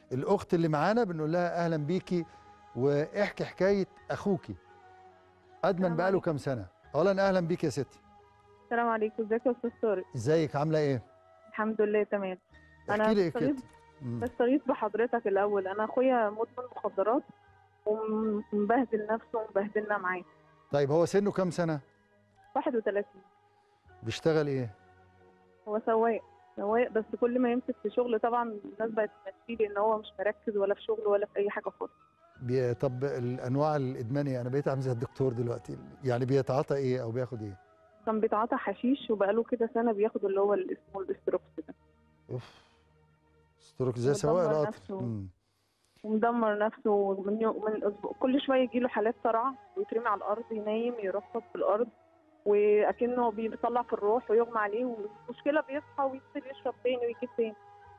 الاخت اللي معانا بنقول لها اهلا بيكي واحكي حكايه اخوكي ادمن السلام بقاله عليكم. كام سنه اولا اهلا بيك يا ستي السلام عليكم ازيك يا استاذ طارق ازيك عامله ايه الحمد لله تمام أنا احكي لي ايه بستغيث- كده مم. بستغيث بحضرتك الاول انا اخويا مدمن مخدرات ومبهدل نفسه ومبهدلنا معاه طيب هو سنه كام سنه 31 بيشتغل ايه هو سواق سواق بس كل ما يمسك في شغل طبعا الناس بقت تمشيه لان هو مش مركز ولا في شغل ولا في اي حاجه خالص بي... طب الانواع الادمانيه انا بقيت عامل زي الدكتور دلوقتي يعني بيتعاطى ايه او بياخد ايه كان بيتعاطى حشيش وبقاله كده سنه بياخد اللي هو اللي اسمه الاستروكس ده اوف ستروك زي مدمر سواق القطر نفسه. مم. ومدمر نفسه من يوم من الاسبوع كل شويه يجي له حالات صرع ويترمي على الارض ينايم يرفض في الارض واكنه بيطلع في الروح ويغمى عليه والمشكله بيصحى وينزل يشرب تاني ويجيب تاني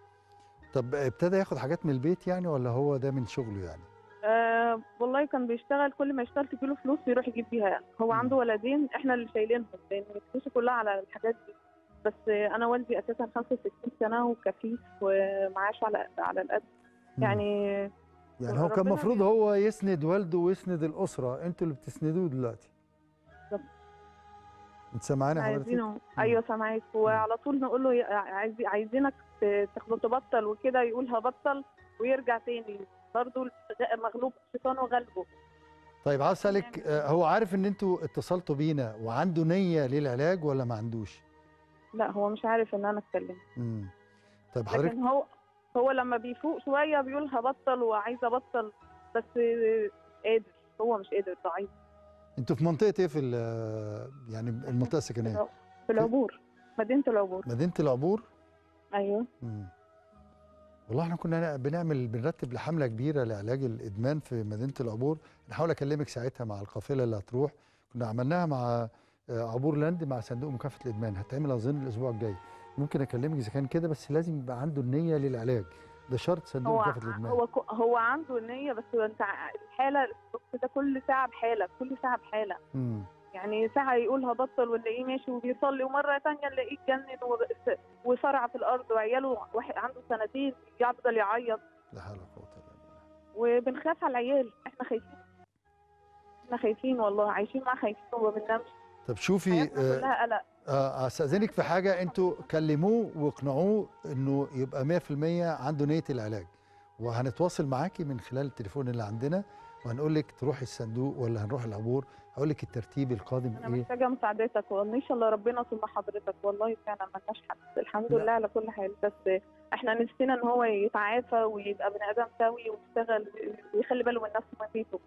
طب ابتدى ياخد حاجات من البيت يعني ولا هو ده من شغله يعني آه والله كان بيشتغل كل ما يشتغل تجيله فلوس يروح يجيب بيها يعني هو مم. عنده ولدين احنا اللي شايلينهم لان فلوسه كلها على الحاجات دي بس آه انا والدي اساسا 65 سنه وكفيف ومعاش على على القد مم. يعني يعني هو كان ربنا المفروض بي- هو يسند والده ويسند الاسره انتوا اللي بتسندوه دلوقتي بالظبط. انت سامعاني حضرتك عايزينه ايوه سامعاك وعلى طول نقول له يا- عايز عايزينك ت- تاخده تبطل وكده يقول هبطل ويرجع تاني برضه مغلوب الشيطان وغلبه طيب عاوز اسالك آه، هو عارف ان انتوا اتصلتوا بينا وعنده نيه للعلاج ولا ما عندوش لا هو مش عارف ان انا اتكلم امم طيب حضرتك لكن هو هو لما بيفوق شويه بيقول هبطل وعايز ابطل بس قادر هو مش قادر ضعيف انتوا في منطقه ايه في ال- يعني المنطقه السكنيه في العبور مدينه العبور مدينه العبور ايوه مم. والله احنا كنا بنعمل بنرتب لحمله كبيره لعلاج الادمان في مدينه العبور نحاول اكلمك ساعتها مع القافله اللي هتروح كنا عملناها مع آه، عبور لاند مع صندوق مكافحه الادمان هتعمل اظن الاسبوع الجاي ممكن اكلمك اذا كان كده بس لازم يبقى عنده النيه للعلاج ده شرط صندوق هو مكافحه الادمان هو ك- هو عنده النيه بس هو انت ع- الحاله الوقت ده كل ساعه بحاله كل ساعه بحاله مم. يعني ساعه يقول هبطل ونلاقيه ماشي وبيصلي ومره ثانيه نلاقيه اتجنن و- وصرع في الارض وعياله واحد عنده سنتين يفضل يعيط لا حول ولا قوه الا بالله وبنخاف على العيال احنا خايفين احنا خايفين والله عايشين معاه خايفين وما بننامش طب شوفي حياتنا آه، كلها قلق آه، استاذنك في حاجه انتوا كلموه واقنعوه انه يبقى 100% عنده نيه العلاج وهنتواصل معاكي من خلال التليفون اللي عندنا وهنقول لك تروحي الصندوق ولا هنروح العبور هقول لك الترتيب القادم انا ايه محتاجه مساعدتك والله ان شاء الله ربنا ثم حضرتك والله فعلا ملناش حد الحمد لا. لله على كل حال بس احنا نفسنا ان هو يتعافى ويبقى بني ادم سوي ويشتغل ويخلي باله من نفسه ومن بيته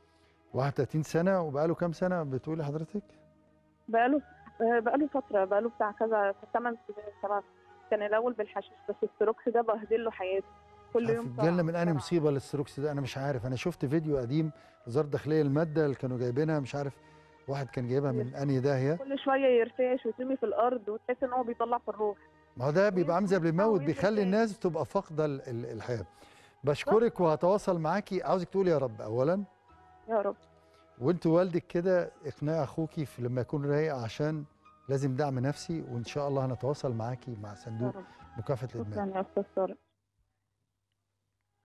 31 سنه وبقاله كام سنه بتقولي حضرتك بقاله بقاله فتره بقاله بتاع كذا 8 سنين سبع كان الاول بالحشيش بس الستروكس ده بهدل له حياته كل يوم جالنا من انهي صرع. مصيبه للستروكس ده انا مش عارف انا شفت فيديو قديم وزاره الداخليه الماده اللي كانوا جايبينها مش عارف واحد كان جايبها من انهي داهيه كل شويه يرتعش ويترمي في الارض وتحس ان هو بيطلع في الروح ما هو ده بيبقى عامل زي اللي بيموت وينزل بيخلي تاني. الناس تبقى فاقده ال- ال- الحياه بشكرك وهتواصل معاكي عاوزك تقولي يا رب اولا يا رب وانت والدك كده اقناع اخوكي في لما يكون رايق عشان لازم دعم نفسي وان شاء الله هنتواصل معاكي مع يا صندوق رب مكافحه الادمان شكرا يا استاذ طارق